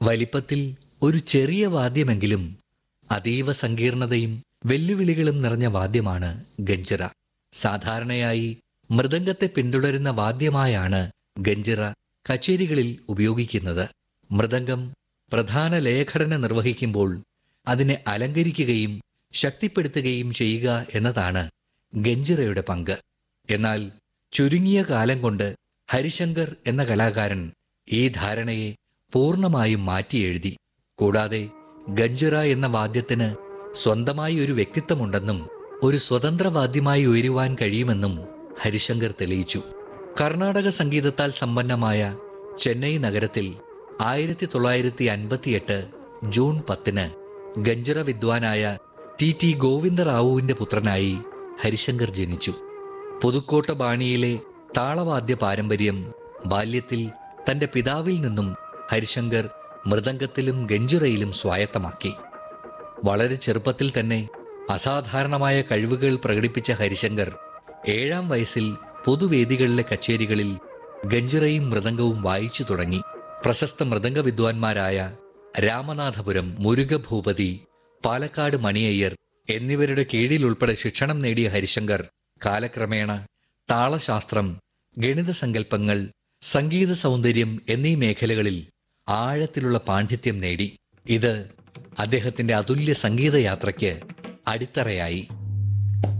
വലിപ്പത്തിൽ ഒരു ചെറിയ വാദ്യമെങ്കിലും അതീവ സങ്കീർണതയും വെല്ലുവിളികളും നിറഞ്ഞ വാദ്യമാണ് ഗഞ്ചിറ സാധാരണയായി മൃദംഗത്തെ പിന്തുടരുന്ന വാദ്യമായാണ് ഗഞ്ചിറ കച്ചേരികളിൽ ഉപയോഗിക്കുന്നത് മൃദംഗം പ്രധാന ലയഘടന നിർവഹിക്കുമ്പോൾ അതിനെ അലങ്കരിക്കുകയും ശക്തിപ്പെടുത്തുകയും ചെയ്യുക എന്നതാണ് ഗഞ്ചിറയുടെ പങ്ക് എന്നാൽ ചുരുങ്ങിയ കാലം കൊണ്ട് ഹരിശങ്കർ എന്ന കലാകാരൻ ഈ ധാരണയെ പൂർണ്ണമായും മാറ്റിയെഴുതി കൂടാതെ ഗഞ്ചിറ എന്ന വാദ്യത്തിന് സ്വന്തമായി ഒരു വ്യക്തിത്വമുണ്ടെന്നും ഒരു സ്വതന്ത്ര വാദ്യമായി ഉയരുവാൻ കഴിയുമെന്നും ഹരിശങ്കർ തെളിയിച്ചു കർണാടക സംഗീതത്താൽ സമ്പന്നമായ ചെന്നൈ നഗരത്തിൽ ആയിരത്തി തൊള്ളായിരത്തി അൻപത്തിയെട്ട് ജൂൺ പത്തിന് ഗഞ്ചിറ വിദ്വാനായ ടി ടി ഗോവിന്ദറാവുവിന്റെ പുത്രനായി ഹരിശങ്കർ ജനിച്ചു പുതുക്കോട്ട ബാണിയിലെ താളവാദ്യ പാരമ്പര്യം ബാല്യത്തിൽ തന്റെ പിതാവിൽ നിന്നും ഹരിശങ്കർ മൃദംഗത്തിലും ഗഞ്ചിറയിലും സ്വായത്തമാക്കി വളരെ ചെറുപ്പത്തിൽ തന്നെ അസാധാരണമായ കഴിവുകൾ പ്രകടിപ്പിച്ച ഹരിശങ്കർ ഏഴാം വയസ്സിൽ പൊതുവേദികളിലെ കച്ചേരികളിൽ ഗഞ്ചിറയും മൃദംഗവും വായിച്ചു തുടങ്ങി പ്രശസ്ത മൃദംഗ വിദ്വാൻമാരായ രാമനാഥപുരം മുരുകഭൂപതി പാലക്കാട് മണിയയ്യർ എന്നിവരുടെ കീഴിൽ ഉൾപ്പെടെ ശിക്ഷണം നേടിയ ഹരിശങ്കർ കാലക്രമേണ താളശാസ്ത്രം ഗണിത സങ്കല്പങ്ങൾ സംഗീത സൗന്ദര്യം എന്നീ മേഖലകളിൽ ആഴത്തിലുള്ള പാണ്ഡിത്യം നേടി ഇത് അദ്ദേഹത്തിന്റെ അതുല്യ സംഗീതയാത്രയ്ക്ക് അടിത്തറയായി